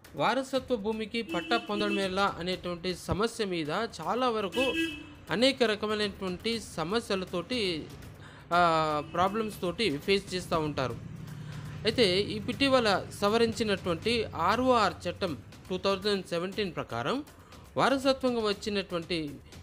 వారసత్వ భూమికి పట్టా పొందడం ఎలా అనేటువంటి సమస్య మీద చాలా వరకు అనేక రకమైనటువంటి సమస్యలతోటి ప్రాబ్లమ్స్ తోటి ఫేస్ చేస్తూ ఉంటారు అయితే ఇటీవల సవరించినటువంటి ఆర్ఓఆర్ చట్టం టూ థౌజండ్ సెవెంటీన్ ప్రకారం వారసత్వంగా వచ్చినటువంటి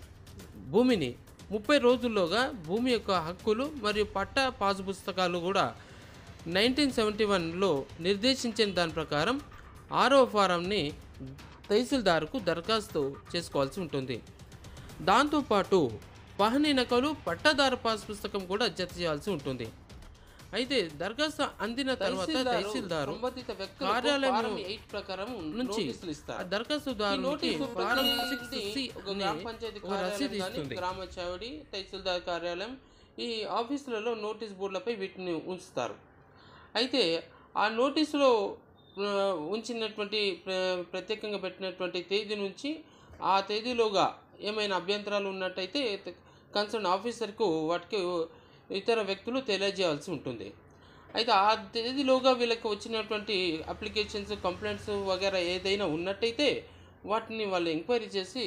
భూమిని ముప్పై రోజుల్లోగా భూమి యొక్క హక్కులు మరియు పట్టా పాసు పుస్తకాలు కూడా నైన్టీన్ సెవెంటీ వన్లో నిర్దేశించిన దాని ప్రకారం ఆరో ఫారంని తహసీల్దార్కు దరఖాస్తు చేసుకోవాల్సి ఉంటుంది దాంతోపాటు పహనీ నకలు పట్టాదారు పాస్ పుస్తకం కూడా జత చేయాల్సి ఉంటుంది అయితే దరఖాస్తు అందిన తర్వాత తహసీల్దారు కార్యాలయం ఎయిట్ ప్రకారం నుంచి ఆ దరఖాస్తుదారునికి ఫారం సిక్స్ సి అనే ఒక రసీదు ఇస్తుంది గ్రామ చావడి తహసీల్దార్ కార్యాలయం ఈ ఆఫీసులలో నోటీస్ బోర్డులపై వీటిని ఉంచుతారు అయితే ఆ నోటీసులో ఆ, ఉంచినటువంటి ప్ర- ప్రత్యేకంగా పెట్టినటువంటి తేదీ నుంచి ఆ తేదీలోగా ఏమైనా అభ్యంతరాలు ఉన్నట్టయితే కన్సర్న్ ఆఫీసర్కు వాటికి ఇతర వ్యక్తులు తెలియజేయాల్సి ఉంటుంది అయితే ఆ తేదీలోగా వీళ్ళకి వచ్చినటువంటి అప్లికేషన్స్ కంప్లైంట్స్ వగేరా ఏదైనా ఉన్నట్టయితే వాటిని వాళ్ళు ఎంక్వైరీ చేసి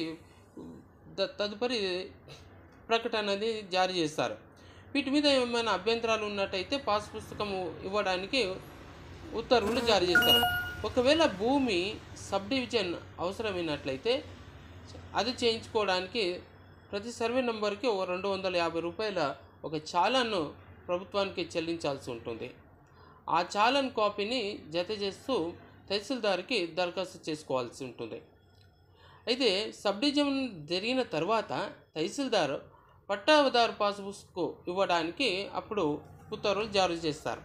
ద- తదుపరి ప్రకటన అనేది జారీ చేస్తారు వీటి మీద ఏమైనా అభ్యంతరాలు ఉన్నట్టయితే పాస్ పుస్తకం ఇవ్వడానికి ఉత్తర్వులు జారీ చేస్తారు ఒకవేళ భూమి సబ్ డివిజన్ అవసరమైనట్లయితే అది చేయించుకోవడానికి ప్రతి సర్వే నెంబర్కి ఓ రెండు వందల యాభై రూపాయల ఒక చాలాను ప్రభుత్వానికి చెల్లించాల్సి ఉంటుంది ఆ చాలన్ కాపీని జత చేస్తూ తహసీల్దార్కి దరఖాస్తు చేసుకోవాల్సి ఉంటుంది అయితే సబ్ డివిజన్ జరిగిన తర్వాత తహసీల్దార్ పట్టాదారు పాస్ పుస్తకు ఇవ్వడానికి అప్పుడు ఉత్తర్వులు జారీ చేస్తారు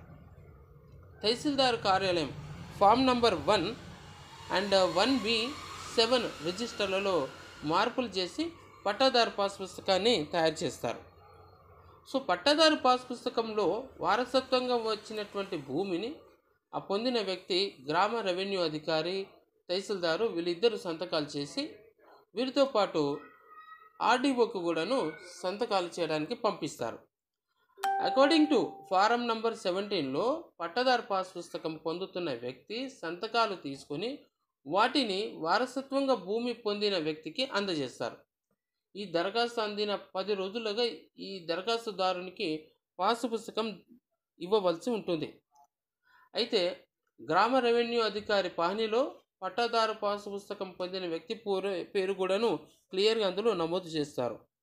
తహసీల్దార్ కార్యాలయం form number one and one B seven రిజిస్టర్లలో మార్పులు చేసి పట్టాదారు పాస్ పుస్తకాన్ని తయారు చేస్తారు సో పట్టాదారు పాస్ పుస్తకంలో వారసత్వంగా వచ్చినటువంటి భూమిని ఆ పొందిన వ్యక్తి గ్రామ రెవెన్యూ అధికారి తహసీల్దారు వీళ్ళిద్దరు సంతకాలు చేసి వీరితో పాటు ఆర్డీఓకి కూడాను సంతకాలు చేయడానికి పంపిస్తారు అకార్డింగ్ టు ఫారం నంబర్ సెవెంటీన్లో పట్టదారు పాస్ పుస్తకం పొందుతున్న వ్యక్తి సంతకాలు తీసుకుని వాటిని వారసత్వంగా భూమి పొందిన వ్యక్తికి అందజేస్తారు ఈ దరఖాస్తు అందిన పది రోజులుగా ఈ దరఖాస్తుదారునికి పాసు పుస్తకం ఇవ్వవలసి ఉంటుంది అయితే గ్రామ రెవెన్యూ అధికారి పాహనీలో పట్టాదారు పాసు పుస్తకం పొందిన వ్యక్తి పూర పేరు కూడాను క్లియర్గా అందులో నమోదు చేస్తారు